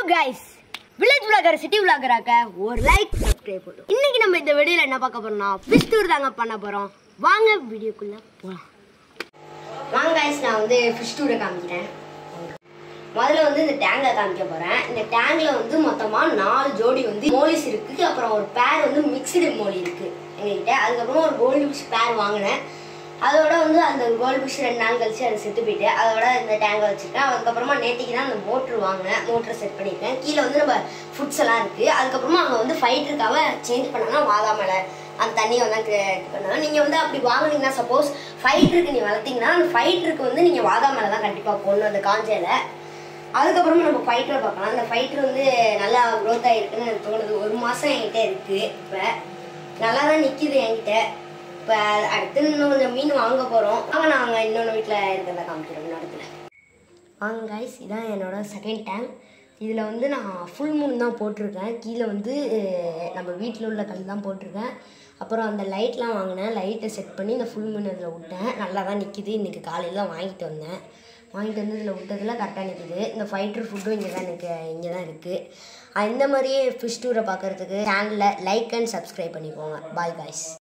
guys village vlogger city விளாகராக்க ஒரு like subscribe பண்ணும் இன்னைக்கு நம்ம இந்த வீடியோல என்ன பார்க்க போறோம்னா ஃபிஷ் டூர் தாங்க பண்ண போறோம் வாங்க வீடியோக்குள்ள போலாம் வாங்க கைஸ் நான் வந்து ஃபிஷ் டூரை காமிக்கிறேன் முதல்ல வந்து இந்த டேங்கை காமிக்க போறேன் இந்த டேங்க்ல வந்து மொத்தமா நாலு ஜோடி வந்து மோலிஸ் இருக்கு அப்புறம் ஒரு பேர் வந்து மிக்சடு மோலி இருக்கு எங்ககிட்ட அதுக்கப்புறம் ஒரு கோல்டு ஃபிஷ் பேர் வாங்கினேன் அதோட வந்து அந்த கோல்டு ஃபிஷ் ரெண்டு நாள் கழிச்சு அது செத்து போயிட்டு அதோட இந்த டேங்கை வச்சிருக்கேன் அதுக்கப்புறமா நேற்றுக்கு தான் அந்த மோட்ரு வாங்கினேன் மோட்ரு செட் பண்ணியிருக்கேன் கீழே வந்து நம்ம ஃபுட்ஸ் எல்லாம் இருக்கு அதுக்கப்புறமா அங்கே வந்து ஃபைட்டருக்காக சேஞ்ச் பண்ணனா வாதாமலை அந்த தண்ணியை வந்து அங்கே இது பண்ணலாம் நீங்கள் வந்து அப்படி வாங்குனீங்கன்னா சப்போஸ் ஃபைட்டருக்கு நீ வளர்த்தீங்கன்னா அந்த ஃபைட்டருக்கு வந்து நீங்கள் வாதாமலை தான் கண்டிப்பாக போடணும் அந்த காஞ்சையில் அதுக்கப்புறமா நம்ம ஃபைட்டரை பார்க்கலாம் அந்த ஃபைட்டர் வந்து நல்லா க்ரோத் ஆகிருக்குன்னு எனக்கு தோணுது ஒரு மாதம் என்கிட்ட இருக்குது இப்போ நல்லா தான் நிற்கிது என்கிட்ட இப்போ அடுத்து இன்னும் கொஞ்சம் மீன் வாங்க போகிறோம் வாங்க நாங்கள் இன்னொன்று வீட்டில் இருக்கிறத காமிக்கிறோம் இன்னொரு இடத்துல வாங்க கைஸ் இதான் என்னோட செகண்ட் டேங்க் இதில் வந்து நான் ஃபுல் மூன் தான் போட்டிருக்கேன் கீழே வந்து அஹ், நம்ம வீட்டில் உள்ள கல் தான் போட்டிருக்கேன் அப்புறம் அந்த லைட்லாம் வாங்கினேன் லைட்டை செட் பண்ணி இந்த ஃபுல் மூன் இதில் விட்டேன் நல்லா தான் நிற்கிது இன்றைக்கி காலையில் தான் வாங்கிட்டு வந்தேன் வாங்கிட்டு வந்து இதில் விட்டதில் கரெக்டாக நிற்கிது இந்த ஃபைட்டர் ஃபுட்டும் இங்கே தான் எனக்கு இங்கே தான் இருக்குது இந்த மாதிரியே ஃபிஷ் டூரை பார்க்குறதுக்கு சேனலில் லைக் அண்ட் சப்ஸ்கிரைப் பண்ணிக்கோங்க பாய் காய்ஸ்